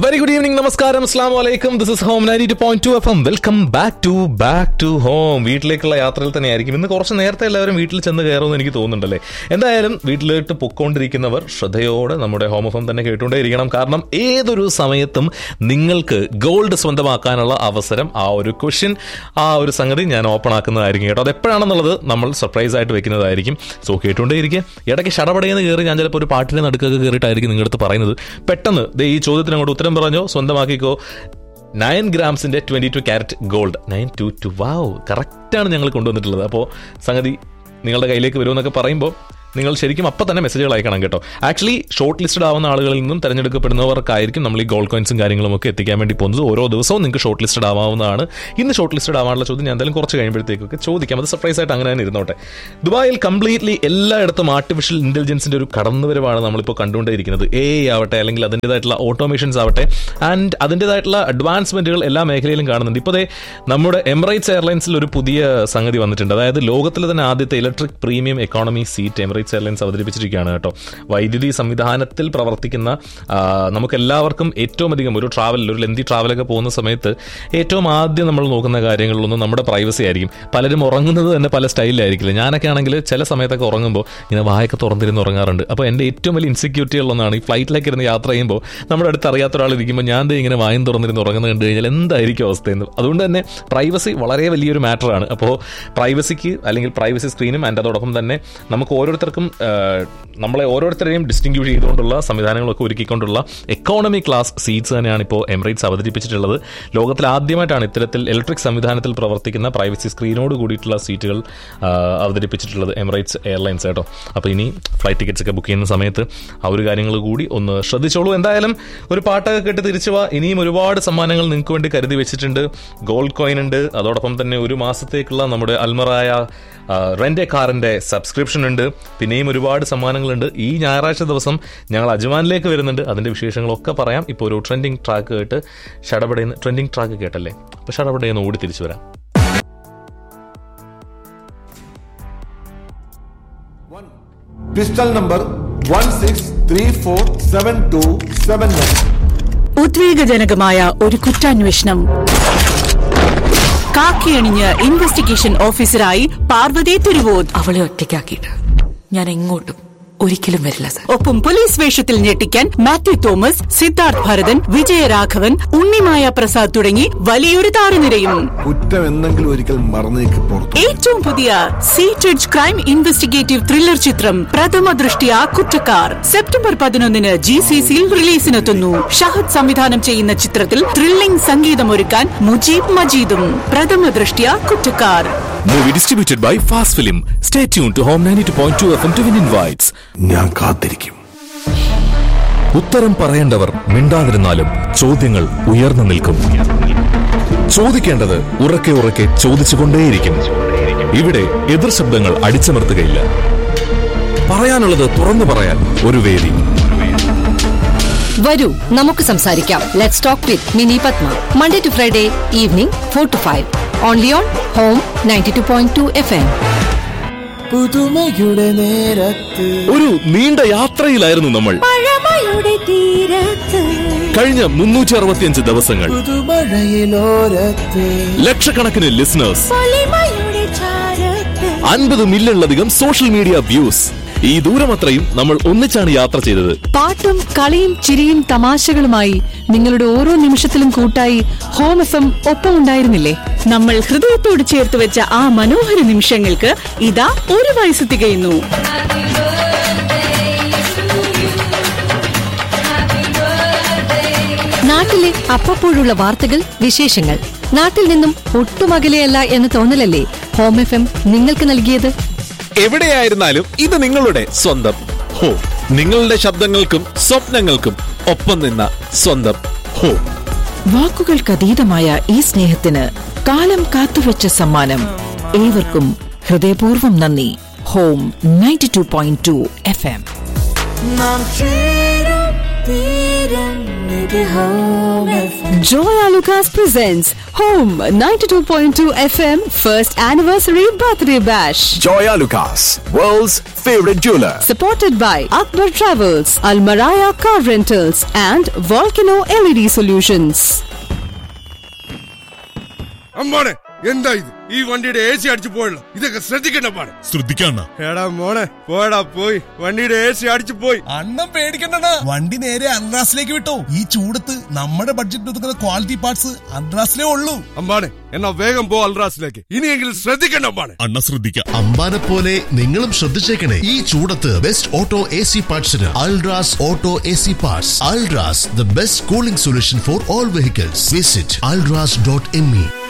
Very good evening നമസ്കാരം അസ്ലാം വലൈക്കും this is Home ninety two point two F M welcome back to back to home വീട്ടിലേക്കുള്ള യാത്രയിൽ തന്നെ ആയിരിക്കും ഇന്ന് കുറച്ച് നേരത്തെ എല്ലാവരും വീട്ടിൽ ചെന്ന് കയറുമെന്ന് എനിക്ക് തോന്നുന്നുണ്ടല്ലേ എന്തായാലും വീട്ടിലേക്ക് പൊക്കോണ്ടിരിക്കുന്നവർ ശ്രദ്ധയോടെ നമ്മുടെ ഹോം എഫ് എം തന്നെ കേട്ടുകൊണ്ടേ ഇരിക്കണം കാരണം ഏതൊരു സമയത്തും നിങ്ങൾക്ക് ഗോൾഡ് സ്വന്തമാക്കാനുള്ള അവസരം ആ ഒരു ക്വസ്റ്റ്യൻ ആ ഒരു സംഗതി ഞാൻ ഓപ്പൺ ആക്കുന്നതായിരിക്കും കേട്ടോ അത് എപ്പോഴാണെന്നുള്ളത് നമ്മൾ സർപ്രൈസ് ആയിട്ട് വെക്കുന്നതായിരിക്കും സോ കേട്ടുകൊണ്ടേ ഇരിക്കുക ഇടയ്ക്ക് ഷടപടയെന്ന് കയറി ഞാൻ ചിലപ്പോൾ ഒരു പാട്ടിനെ നടുക്കൊക്കെ കയറിയിട്ടായിരിക്കും നിങ്ങളുടെ അടുത്ത് പറയുന്നത് പെട്ടെന്ന് ദേ ഈ ചോദ്യത്തിന് അങ്ങോട്ട് ഉത്തരം പറഞ്ഞോ സ്വന്തമാക്കിക്കോ നയൻ ഗ്രാംസിന്റെ twenty two carat gold nine two two wow കറക്റ്റാണ് ഞങ്ങൾ കൊണ്ടുവന്നിട്ടുള്ളത് അപ്പോൾ സംഗതി നിങ്ങളുടെ കയ്യിലേക്ക് വരുമെന്നൊക്കെ പറയുമ്പോൾ നിങ്ങൾ ശരിക്കും അപ്പം തന്നെ മെസ്സേജുകൾ അയക്കണം കേട്ടോ ആക്ച്വലി ഷോർട്ട് ലിസ്റ്റഡ് ആവുന്ന ആളുകളിൽ നിന്നും തിരഞ്ഞെടുക്കപ്പെടുന്നവർക്കായിരിക്കും നമ്മൾ ഈ ഗോൾഡ് കോയിൻസും കാര്യങ്ങളും ഒക്കെ എത്തിക്കാൻ വേണ്ടി പോകുന്നത് ഓരോ ദിവസവും നിങ്ങൾക്ക് ഷോർട്ട് ലിസ്റ്റഡ് ആവാവുന്നതാണ് ഇന്ന് ഷോർട്ട് ലിസ്റ്റഡ് ആവാനുള്ള ചോദ്യം ഞാൻ എന്തായാലും കുറച്ച് കഴിയുമ്പോഴത്തേക്കൊക്കെ ചോദിക്കാം അത് സർപ്രൈസ് ആയിട്ട് അങ്ങനെ തന്നെ ഇരുന്നോട്ടെ ദുബായിൽ കംപ്ലീറ്റ്ലി എല്ലായിടത്തും ആർട്ടിഫിഷ്യൽ ഇന്റലിജൻസിന്റെ ഒരു കടന്നുവരവാണ് നമ്മളിപ്പോൾ കണ്ടുകൊണ്ടേയിരിക്കുന്നത് എ ആവട്ടെ അല്ലെങ്കിൽ അതിൻ്റെതായിട്ടുള്ള ഓട്ടോമേഷൻസ് ആവട്ടെ ആൻഡ് അതിൻ്റെതായിട്ടുള്ള അഡ്വാൻസ്മെന്റുകൾ എല്ലാ മേഖലയിലും കാണുന്നുണ്ട് ഇപ്പോൾ ദേ നമ്മുടെ എമിറേറ്റ്സ് എയർലൈൻസിൽ ഒരു പുതിയ സംഗതി വന്നിട്ടുണ്ട് അതായത് ലോകത്തിലെ തന്നെ ആദ്യത്തെ electric premium economy seat Emirates airlines അവതരിപ്പിച്ചിരിക്കുകയാണ് കേട്ടോ വൈദ്യുതി സംവിധാനത്തിൽ പ്രവർത്തിക്കുന്ന ആ, നമുക്ക് എല്ലാവർക്കും ഏറ്റവും അധികം ഒരു ട്രാവൽ ഒരു ലെന്തി ട്രാവലൊക്കെ പോകുന്ന സമയത്ത് ഏറ്റവും ആദ്യം നമ്മൾ നോക്കുന്ന കാര്യങ്ങളിലൊന്നും നമ്മുടെ പ്രൈവസി ആയിരിക്കും പലരും ഉറങ്ങുന്നത് തന്നെ പല സ്റ്റൈലിലായിരിക്കില്ല ഞാനൊക്കെ ആണെങ്കിൽ ചില സമയത്തൊക്കെ ഉറങ്ങുമ്പോൾ ഇങ്ങനെ വായൊക്കെ തുറന്നിരുന്ന് ഉറങ്ങാറുണ്ട് അപ്പോൾ എൻ്റെ ഏറ്റവും വലിയ ഇൻസെക്യൂരിറ്റികളൊന്നാണ് ഈ ഫ്ലൈറ്റിലേക്ക് ഇരുന്ന് യാത്ര ചെയ്യുമ്പോൾ നമ്മുടെ അടുത്ത് അറിയാത്ത ഒരാൾ ഇരിക്കുമ്പോൾ ഞാൻ ദേ ഇങ്ങനെ വായും തുറന്നിരുന്ന് ഉറങ്ങുന്നത് കണ്ടു കഴിഞ്ഞാൽ എന്തായിരിക്കും അവസ്ഥയെന്ന് അതുകൊണ്ട് തന്നെ പ്രൈവസി വളരെ വലിയൊരു മാറ്ററാണ് അപ്പോൾ പ്രൈവസിക്ക് അല്ലെങ്കിൽ പ്രൈവസി സ്ക്രീനും ആൻഡ് അതോടൊപ്പം തന്നെ നമുക്ക് ഓരോരുത്തർക്കും ആ, നമ്മളെ ഓരോരുത്തരെയും ഡിസ്റ്റിങ്ക്യൂഷ് ചെയ്തുകൊണ്ടുള്ള സംവിധാനങ്ങളൊക്കെ ഒരുക്കിക്കൊണ്ടുള്ള എക്കോണമി ക്ലാസ് സീറ്റ്സ് തന്നെയാണ് ഇപ്പോൾ എമിറേറ്റ്സ് അവതരിപ്പിച്ചിട്ടുള്ളത് ലോകത്തിൽ ആദ്യമായിട്ടാണ് ഇത്തരത്തിൽ ഇലക്ട്രിക് സംവിധാനത്തിൽ പ്രവർത്തിക്കുന്ന പ്രൈവസി സ്ക്രീനോട് കൂടിയിട്ടുള്ള സീറ്റുകൾ ആ, അവതരിപ്പിച്ചിട്ടുള്ളത് എമിറേറ്റ്സ് എയർലൈൻസ് കേട്ടോ അപ്പോൾ ഇനി ഫ്ലൈറ്റ് ടിക്കറ്റ്സ് ഒക്കെ ബുക്ക് ചെയ്യുന്ന സമയത്ത് ആ ഒരു കാര്യങ്ങൾ കൂടി ഒന്ന് ശ്രദ്ധിച്ചോളൂ എന്തായാലും ഒരു പാട്ടൊക്കെ കേട്ട് തിരിച്ചു വാ ഇനിയും ഒരുപാട് സമ്മാനങ്ങൾ നിങ്ങൾക്ക് വേണ്ടി കരുതി വെച്ചിട്ടുണ്ട് ഗോൾഡ് കോയിൻ ഉണ്ട് അതോടൊപ്പം തന്നെ ഒരു മാസത്തേക്കുള്ള നമ്മുടെ അൽമറായ റെന്റ് എ കാറിന്റെ സബ്സ്ക്രിപ്ഷൻ ഉണ്ട് പിന്നെയും ഒരുപാട് സമ്മാനങ്ങളുണ്ട് ഈ ഞായറാഴ്ച ദിവസം ഞങ്ങൾ അജ്മാനിലേക്ക് വരുന്നുണ്ട് അതിന്റെ വിശേഷങ്ങളൊക്കെ പറയാം ഇപ്പോൾ ഒരു ട്രെൻഡിങ് ട്രാക്ക് കേട്ട് ഷടപടയുന്ന ട്രെൻഡിങ് ട്രാക്ക് കേട്ടല്ലേ അപ്പോൾ ഷടപടയെന്ന് ഓടി തിരിച്ചു വരാം pistol number one six three four seven two seven one ഉദ്വേഗജനകമായ ഒരു കുറ്റാന്വേഷണം കാക്കിയണിഞ്ഞ് ഇൻവെസ്റ്റിഗേഷൻ ഓഫീസറായി പാർവതി തിരുവോത് അവളെ ഒറ്റയ്ക്കാക്കിയിട്ട് ഞാൻ എങ്ങോട്ടും ഒരിക്കലും വരില്ല സർ ഒപ്പം പോലീസ് വേഷത്തിൽ ഞെട്ടിക്കാൻ മാത്യു തോമസ് സിദ്ധാർത്ഥ് ഭരതൻ വിജയരാഘവൻ ഉണ്ണിമായ പ്രസാദ് തുടങ്ങി വലിയൊരു താരനിരയും കുറ്റം എന്തെങ്കിലും ഒരിക്കൽ മറന്നേക്ക് പുറത്തു ഏറ്റവും പുതിയ സീറ്റഡ് ക്രൈം ഇൻവെസ്റ്റിഗേറ്റീവ് ത്രില്ലർ ചിത്രം പ്രഥമ ദൃഷ്ടിയ കുറ്റക്കാർ സെപ്റ്റംബർ പതിനൊന്നിന് ജി സി സിയിൽ റിലീസിനെത്തുന്നു ഷഹദ് സംവിധാനം ചെയ്യുന്ന ചിത്രത്തിൽ ത്രില്ലിംഗ് സംഗീതമൊരുക്കാൻ മുജീബ് മജീദും പ്രഥമ Drishtya കുറ്റക്കാർ Movie distributed by Fast Film. Stay tuned to Home 92.2 FM to win invites. ഞാൻ കാത്തിരിക്കും ഉത്തരം പറയേണ്ടവർ മിണ്ടാതിരുന്നാലും ചോദ്യങ്ങൾ ഉയർന്നു നിൽക്കും ചോദിക്കേണ്ടത് ഉറക്കെ ഉറക്കെ ചോദിച്ചുകൊണ്ടേയിരിക്കും ഇവിടെ എതിർ ശബ്ദങ്ങൾ അടിച്ചമർത്തുകയില്ല പറയാനുള്ളത് തുറന്നു പറയാൻ ഒരു വേദി വരൂ നമുക്ക് സംസാരിക്കാം let's talk with Mini Padma Monday to Friday evening four to five only on Home ninety two point two F M പുതുമയുടെ നേരത്ത് ഒരു നീണ്ട യാത്രയിലായിരുന്നു നമ്മൾ കഴിഞ്ഞ മുന്നൂറ്റി അറുപത്തിയഞ്ച് ദിവസങ്ങൾ പുതുമഴയിലോരത്ത് ലക്ഷക്കണക്കിന് ലിസണേഴ്സ് അൻപത് മില്യണിലധികം സോഷ്യൽ മീഡിയ വ്യൂസ് ഈ ദൂരമത്രയും നമ്മൾ ഒന്നിച്ചാണ് യാത്ര ചെയ്തത് പാട്ടും കളിയും ചിരിയും തമാശകളുമായി നിങ്ങളുടെ ഓരോ നിമിഷത്തിലും കൂട്ടായി ഹോം എഫ് എം ഒപ്പം ഉണ്ടായിരുന്നില്ലേ നമ്മൾ ഹൃദയത്തോട് ചേർത്ത് വെച്ച ആ മനോഹര നിമിഷങ്ങൾക്ക് ഇതാ ഒരു വയസ്സ് തികയുന്നു നാട്ടിലെ അപ്പപ്പോഴുള്ള വാർത്തകൾ വിശേഷങ്ങൾ നാട്ടിൽ നിന്നും ഒട്ടും അകലെയല്ല എന്ന തോന്നലല്ലേ ഹോം എഫ് എം നിങ്ങൾക്ക് നൽകിയത് എവിടെയായിരുന്നാലും ഇത് നിങ്ങളുടെ സ്വന്തം ഹോ നിങ്ങളുടെ ശബ്ദങ്ങൾക്കും സ്വപ്നങ്ങൾക്കും ഒപ്പം നിന്ന സ്വന്തം ഹോ വാക്കുകൾക്കതീതമായ ഈ സ്നേഹത്തിന് കാലം കാത്തുവച്ച സമ്മാനം ഏവർക്കും ഹൃദയപൂർവ്വം നന്ദി Home ninety two point two F M നാം ചേരും തീരം home FM. Joya Lucas presents Home 92.2 FM First Anniversary Birthday Bash. Joya Lucas, world's favorite jeweler. Supported by Akbar Travels, Almaraya Car Rentals, and Volcano LED Solutions. അമ്മാണെ എന്താ ഇത് ഈ വണ്ടിയുടെ A C അടിച്ചു പോയല്ലോ ഇതൊക്കെ ശ്രദ്ധിക്കണ്ട പാടെ ശ്രദ്ധിക്കണ എടാ മോനെ പോയടാ പോയി വണ്ടിയുടെ എ സി അടിച്ചു പോയി അണ്ണം പേടിക്കണ്ട വണ്ടി നേരെ അൺറാസിലേക്ക് വിട്ടോ ഈ ചൂടത്ത് നമ്മുടെ ബഡ്ജറ്റ് ഒതുക്കുന്ന ക്വാളിറ്റി പാർട്സ് അൺറാസിലേ ഉള്ളൂ അമ്പാണെ എന്നാ വേഗം പോ അൽറാസിലേക്ക് ഇനിയെങ്കിലും ശ്രദ്ധിക്കണ്ട അമ്പാണെ അണ്ണ ശ്രദ്ധിക്കാം അമ്പാനെ പോലെ നിങ്ങളും ശ്രദ്ധിച്ചേക്കണേ ഈ ചൂടത്ത് ബെസ്റ്റ് ഓട്ടോ എ സി പാർട്സിന് Ultras auto A C parts Ultras the best cooling solution for all vehicles visit Ultras dot M E